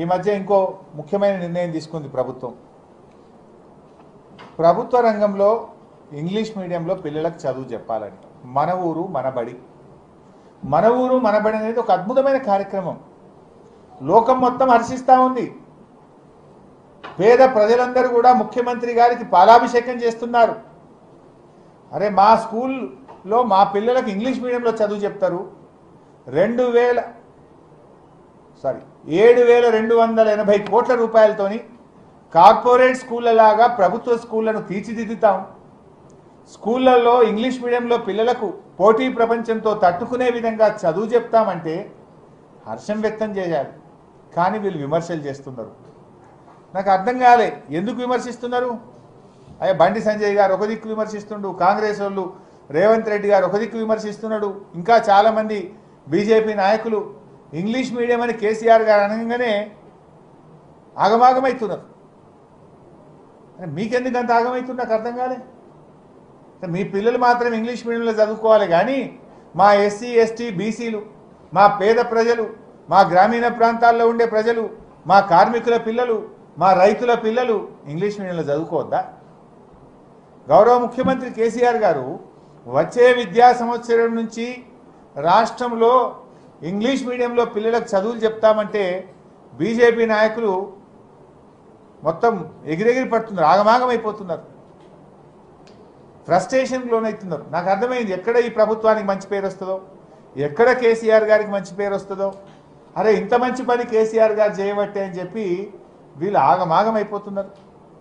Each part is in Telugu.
ఈ మధ్య ఇంకో ముఖ్యమైన నిర్ణయం తీసుకుంది ప్రభుత్వం ప్రభుత్వ రంగంలో ఇంగ్లీష్ మీడియంలో పిల్లలకు చదువు చెప్పాలని మన ఊరు మన బడి మన ఊరు మన బడి అనేది ఒక అద్భుతమైన కార్యక్రమం లోకం మొత్తం హర్షిస్తూ ఉంది పేద ప్రజలందరూ కూడా ముఖ్యమంత్రి గారికి పాలాభిషేకం చేస్తున్నారు అరే మా స్కూల్లో మా పిల్లలకు ఇంగ్లీష్ మీడియంలో చదువు చెప్తారు రెండు వేల సారీ ఏడు వేల రెండు వందల ఎనభై కోట్ల రూపాయలతోని కార్పొరేట్ స్కూళ్ళలాగా ప్రభుత్వ స్కూళ్లను తీర్చిదిద్దుతాం స్కూళ్ళల్లో ఇంగ్లీష్ మీడియంలో పిల్లలకు పోటీ ప్రపంచంతో తట్టుకునే విధంగా చదువు చెప్తామంటే హర్షం వ్యక్తం చేయాలి కానీ వీళ్ళు విమర్శలు చేస్తున్నారు నాకు అర్థం కాలే ఎందుకు విమర్శిస్తున్నారు అయ్యా బండి సంజయ్ గారు ఒక దిక్కు విమర్శిస్తుండు కాంగ్రెస్ వాళ్ళు రేవంత్ రెడ్డి గారు ఒక దిక్కు విమర్శిస్తున్నాడు ఇంకా చాలామంది బీజేపీ నాయకులు ఇంగ్లీష్ మీడియం అని కేసీఆర్ గారు అనగానే ఆగమాగమవుతున్నారు అరే మీకెందుకు అంత ఆగమవుతుంది నాకు అర్థం కాలే మీ పిల్లలు మాత్రం ఇంగ్లీష్ మీడియంలో చదువుకోవాలి కానీ మా ఎస్సీ ఎస్టీ బీసీలు మా పేద ప్రజలు మా గ్రామీణ ప్రాంతాల్లో ఉండే ప్రజలు మా కార్మికుల పిల్లలు మా రైతుల పిల్లలు ఇంగ్లీష్ మీడియంలో చదువుకోవద్దా గౌరవ ముఖ్యమంత్రి కేసీఆర్ గారు వచ్చే విద్యా సంవత్సరం నుంచి రాష్ట్రంలో ఇంగ్లీష్ మీడియంలో పిల్లలకు చదువులు చెప్తామంటే బీజేపీ నాయకులు మొత్తం ఎగిరెగిరి పడుతున్నారు ఆగమాగం అయిపోతున్నారు ఫ్రస్ట్రేషన్కి లోనవుతున్నారు నాకు అర్థమైంది ఎక్కడ ఈ ప్రభుత్వానికి మంచి పేరు వస్తుందో ఎక్కడ కేసీఆర్ గారికి మంచి పేరు వస్తుందో అరే ఇంత మంచి పని కేసీఆర్ గారు చేయబట్టే అని చెప్పి వీళ్ళు ఆగమాగం అయిపోతున్నారు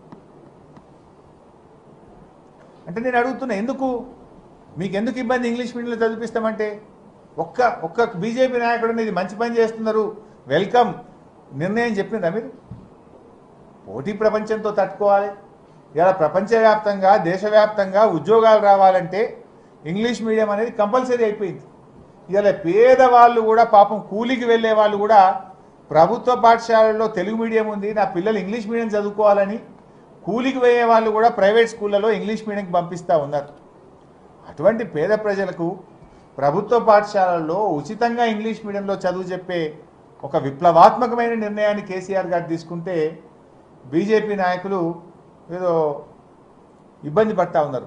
అంటే నేను అడుగుతున్నా ఎందుకు మీకు ఎందుకు ఇబ్బంది ఇంగ్లీష్ మీడియంలో చదివిస్తామంటే ఒక్క ఒక్క బీజేపీ నాయకుడు ఇది మంచి పని చేస్తున్నారు వెల్కమ్ నిర్ణయం చెప్పిందా మీరు పోటీ ప్రపంచంతో తట్టుకోవాలి ఇలా ప్రపంచవ్యాప్తంగా దేశవ్యాప్తంగా ఉద్యోగాలు రావాలంటే ఇంగ్లీష్ మీడియం అనేది కంపల్సరీ అయిపోయింది ఇలా పేదవాళ్ళు కూడా పాపం కూలికి వెళ్ళే వాళ్ళు కూడా ప్రభుత్వ పాఠశాలల్లో తెలుగు మీడియం ఉంది నా పిల్లలు ఇంగ్లీష్ మీడియం చదువుకోవాలని కూలికి పోయే వాళ్ళు కూడా ప్రైవేట్ స్కూళ్ళలో ఇంగ్లీష్ మీడియంకి పంపిస్తూ ఉన్నారు అటువంటి పేద ప్రజలకు ప్రభుత్వ పాఠశాలల్లో ఉచితంగా ఇంగ్లీష్ మీడియంలో చదువు చెప్పే ఒక విప్లవాత్మకమైన నిర్ణయాన్ని కేసీఆర్ గారు తీసుకుంటే బీజేపీ నాయకులు ఏదో ఇబ్బంది పడతా ఉన్నారు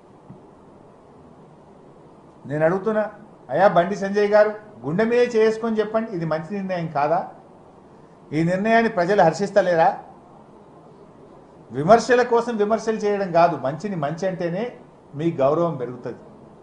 నేను అడుగుతున్నా అయా బండి సంజయ్ గారు గుండె మీదే చేసుకొని చెప్పండి ఇది మంచి నిర్ణయం కాదా ఈ నిర్ణయాన్ని ప్రజలు హర్షిస్తలేరా విమర్శల కోసం విమర్శలు చేయడం కాదు మంచిని మంచి అంటేనే మీ గౌరవం పెరుగుతుంది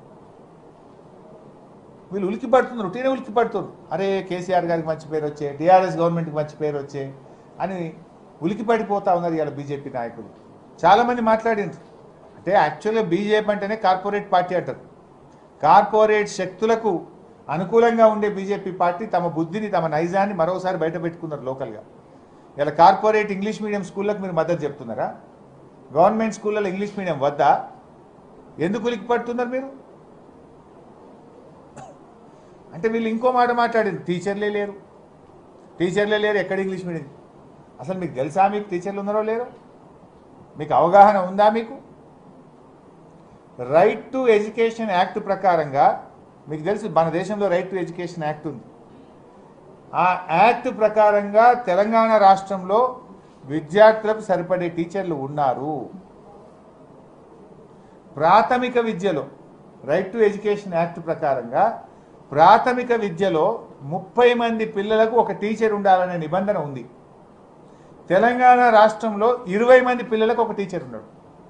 వీళ్ళు ఉలికి పడుతున్నారు ఉట్టినే ఉలికి పడుతున్నారు అరే కేసీఆర్ గారికి మంచి పేరు వచ్చే టీఆర్ఎస్ గవర్నమెంట్కి మంచి పేరు వచ్చే అని ఉలికి పడిపోతా ఉన్నారు ఇవాళ బీజేపీ నాయకులు చాలామంది మాట్లాడిండ్రు అంటే యాక్చువల్గా బీజేపీ అంటేనే కార్పొరేట్ పార్టీ అంటారు కార్పొరేట్ శక్తులకు అనుకూలంగా ఉండే బీజేపీ పార్టీ తమ బుద్ధిని తమ నైజాన్ని మరోసారి బయట పెట్టుకున్నారు లోకల్గా ఇలా కార్పొరేట్ ఇంగ్లీష్ మీడియం స్కూళ్ళకు మీరు మద్దతు చెప్తున్నారా గవర్నమెంట్ స్కూళ్ళలో ఇంగ్లీష్ మీడియం వద్దా ఎందుకు ఉలికి పడుతున్నారు మీరు అంటే వీళ్ళు ఇంకో మాట మాట్లాడింది టీచర్లే లేరు టీచర్లే లేరు ఎక్కడ ఇంగ్లీష్ మీడియం అసలు మీకు తెలుసా మీకు టీచర్లు ఉన్నారో లేరో మీకు అవగాహన ఉందా మీకు రైట్ టు ఎడ్యుకేషన్ యాక్ట్ ప్రకారంగా మీకు తెలుసు మన దేశంలో రైట్ టు ఎడ్యుకేషన్ యాక్ట్ ఉంది ఆ యాక్ట్ ప్రకారంగా తెలంగాణ రాష్ట్రంలో విద్యార్థులకు సరిపడే టీచర్లు ఉన్నారు ప్రాథమిక విద్యలో రైట్ టు ఎడ్యుకేషన్ యాక్ట్ ప్రకారంగా ప్రాథమిక విద్యలో ముప్పై మంది పిల్లలకు ఒక టీచర్ ఉండాలనే నిబంధన ఉంది తెలంగాణ రాష్ట్రంలో ఇరవై మంది పిల్లలకు ఒక టీచర్ ఉన్నాడు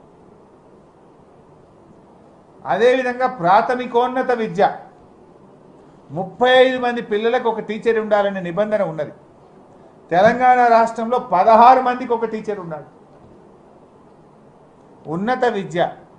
అదేవిధంగా ప్రాథమికోన్నత విద్య ముప్పై ఐదు మంది పిల్లలకు ఒక టీచర్ ఉండాలనే నిబంధన ఉన్నది తెలంగాణ రాష్ట్రంలో పదహారు మందికి ఒక టీచర్ ఉన్నాడు ఉన్నత విద్య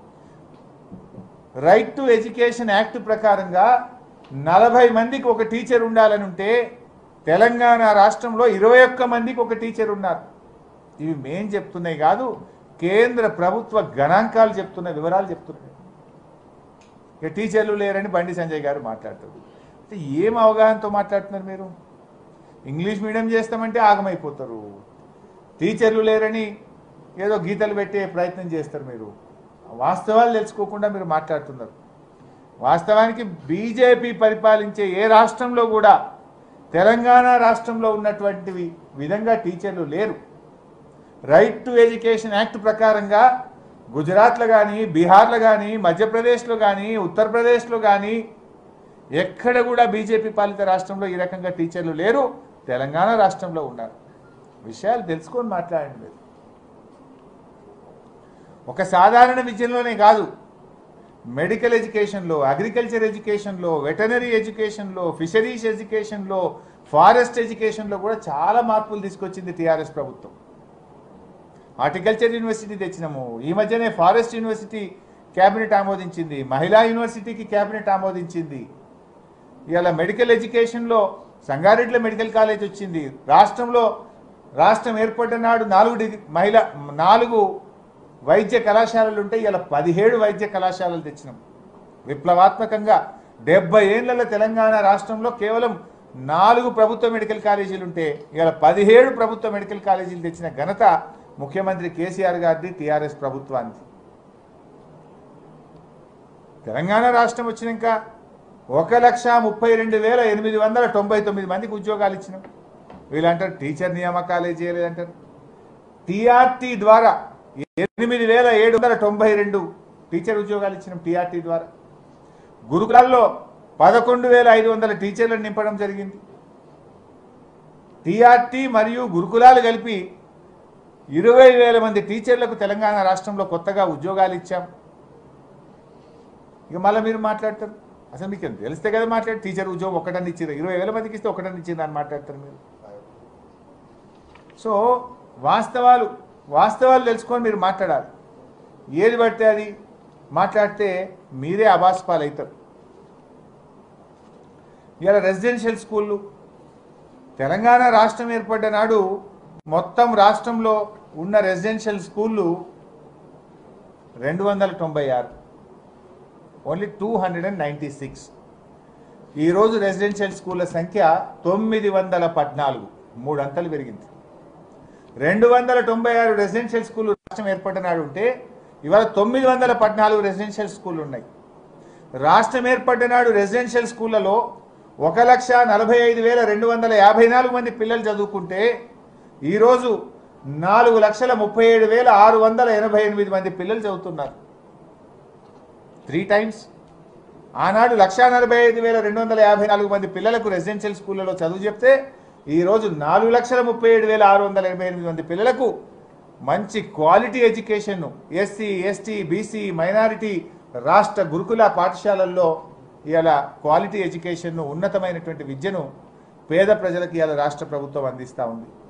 రైట్ టు ఎడ్యుకేషన్ యాక్ట్ ప్రకారంగా నలభై మందికి ఒక టీచర్ ఉండాలని ఉంటే తెలంగాణ రాష్ట్రంలో ఇరవై ఒక్క మందికి ఒక టీచర్ ఉన్నారు ఇవి మేం చెప్తున్నాయి కాదు కేంద్ర ప్రభుత్వ గణాంకాలు చెప్తున్న వివరాలు చెప్తున్నాయి ఇక టీచర్లు లేరని బండి సంజయ్ గారు మాట్లాడుతారు అంటే ఏం అవగాహనతో మాట్లాడుతున్నారు మీరు ఇంగ్లీష్ మీడియం చేస్తామంటే ఆగమైపోతారు టీచర్లు లేరని ఏదో గీతలు పెట్టే ప్రయత్నం చేస్తారు మీరు వాస్తవాలు తెలుసుకోకుండా మీరు మాట్లాడుతున్నారు వాస్తవానికి బీజేపీ పరిపాలించే ఏ రాష్ట్రంలో కూడా తెలంగాణ రాష్ట్రంలో ఉన్నటువంటి విధంగా టీచర్లు లేరు రైట్ టు ఎడ్యుకేషన్ యాక్ట్ ప్రకారంగా గుజరాత్లో కానీ బీహార్లో కానీ మధ్యప్రదేశ్లో కానీ ఉత్తరప్రదేశ్లో కానీ ఎక్కడ కూడా బీజేపీ పాలిత రాష్ట్రంలో ఈ రకంగా టీచర్లు లేరు తెలంగాణ రాష్ట్రంలో ఉన్నారు విషయాలు తెలుసుకొని మాట్లాడండి మీరు ఒక సాధారణ విద్యలోనే కాదు మెడికల్ ఎడ్యుకేషన్లో అగ్రికల్చర్ ఎడ్యుకేషన్లో వెటనరీ ఎడ్యుకేషన్లో ఫిషరీస్ ఎడ్యుకేషన్లో ఫారెస్ట్ ఎడ్యుకేషన్లో కూడా చాలా మార్పులు తీసుకొచ్చింది టీఆర్ఎస్ ప్రభుత్వం హార్టికల్చర్ యూనివర్సిటీ తెచ్చినాము ఈ మధ్యనే ఫారెస్ట్ యూనివర్సిటీ క్యాబినెట్ ఆమోదించింది మహిళా యూనివర్సిటీకి క్యాబినెట్ ఆమోదించింది ఇవాళ మెడికల్ ఎడ్యుకేషన్లో సంగారెడ్డిలో మెడికల్ కాలేజ్ వచ్చింది రాష్ట్రంలో రాష్ట్రం ఏర్పడిన నాడు నాలుగు డిగ్రీ మహిళ నాలుగు వైద్య కళాశాలలు ఉంటే ఇలా పదిహేడు వైద్య కళాశాలలు తెచ్చినాం విప్లవాత్మకంగా డెబ్బై ఏళ్లలో తెలంగాణ రాష్ట్రంలో కేవలం నాలుగు ప్రభుత్వ మెడికల్ కాలేజీలు ఉంటే ఇలా పదిహేడు ప్రభుత్వ మెడికల్ కాలేజీలు తెచ్చిన ఘనత ముఖ్యమంత్రి కేసీఆర్ గారిది టీఆర్ఎస్ ప్రభుత్వానికి తెలంగాణ రాష్ట్రం వచ్చినాక ఒక లక్ష ముప్పై రెండు వేల ఎనిమిది వందల తొంభై తొమ్మిది మందికి ఉద్యోగాలు ఇచ్చినాం వీళ్ళంటారు టీచర్ నియామకాలే చేయలేదంటారు టీఆర్టీ ద్వారా ఎనిమిది వేల ఏడు వందల తొంభై రెండు టీచర్ ఉద్యోగాలు ఇచ్చినాం టీఆర్టీ ద్వారా గురుకులాల్లో పదకొండు వేల ఐదు వందల టీచర్లను నింపడం జరిగింది టీఆర్టీ మరియు గురుకులాలు కలిపి ఇరవై వేల మంది టీచర్లకు తెలంగాణ రాష్ట్రంలో కొత్తగా ఉద్యోగాలు ఇచ్చాం ఇక మళ్ళీ మీరు మాట్లాడతారు అసలు మీకు తెలిస్తే కదా మాట్లాడి టీచర్ ఉద్యోగం ఒకటని ఇచ్చారు ఇరవై వేల మందికి ఇస్తే ఒకటని ఇచ్చింది అని మాట్లాడతారు మీరు సో వాస్తవాలు వాస్తవాలు తెలుసుకొని మీరు మాట్లాడాలి ఏది పడితే అది మాట్లాడితే మీరే అబాస్పాలు అవుతారు ఇలా రెసిడెన్షియల్ స్కూళ్ళు తెలంగాణ రాష్ట్రం ఏర్పడ్డ నాడు మొత్తం రాష్ట్రంలో ఉన్న రెసిడెన్షియల్ స్కూళ్ళు రెండు వందల తొంభై ఆరు only two hundred and ninety six ఈరోజు రెసిడెన్షియల్ స్కూళ్ళ సంఖ్య తొమ్మిది వందల పద్నాలుగు మూడు అంతలు పెరిగింది రెండు వందల తొంభై ఆరు రెసిడెన్షియల్ స్కూల్ రాష్ట్రం ఏర్పడినాడు ఉంటే ఇవాళ తొమ్మిది వందల పద్నాలుగు రెసిడెన్షియల్ స్కూళ్ళు ఉన్నాయి రాష్ట్రం ఏర్పడినాడు రెసిడెన్షియల్ స్కూళ్ళలో ఒక లక్ష నలభై ఐదు వేల రెండు వందల యాభై నాలుగు మంది పిల్లలు చదువుకుంటే ఈరోజు నాలుగు లక్షల ముప్పై ఏడు వేల ఆరు వందల ఎనభై ఎనిమిది మంది పిల్లలు చదువుతున్నారు త్రీ టైమ్స్ ఆనాడు లక్షా నలభై ఐదు వేల రెండు వందల యాభై నాలుగు మంది పిల్లలకు రెసిడెన్షియల్ స్కూళ్ళలో చదువు చెప్తే ఈరోజు నాలుగు లక్షల ముప్పై ఏడు వేల ఆరు వందల ఎనభై ఎనిమిది మంది పిల్లలకు మంచి క్వాలిటీ ఎడ్యుకేషన్ను ఎస్సీ ఎస్టీ బీసీ మైనారిటీ రాష్ట్ర గురుకుల పాఠశాలల్లో ఇవాళ క్వాలిటీ ఎడ్యుకేషన్ను ఉన్నతమైనటువంటి విద్యను పేద ప్రజలకు ఇవాళ రాష్ట్ర ప్రభుత్వం అందిస్తూ ఉంది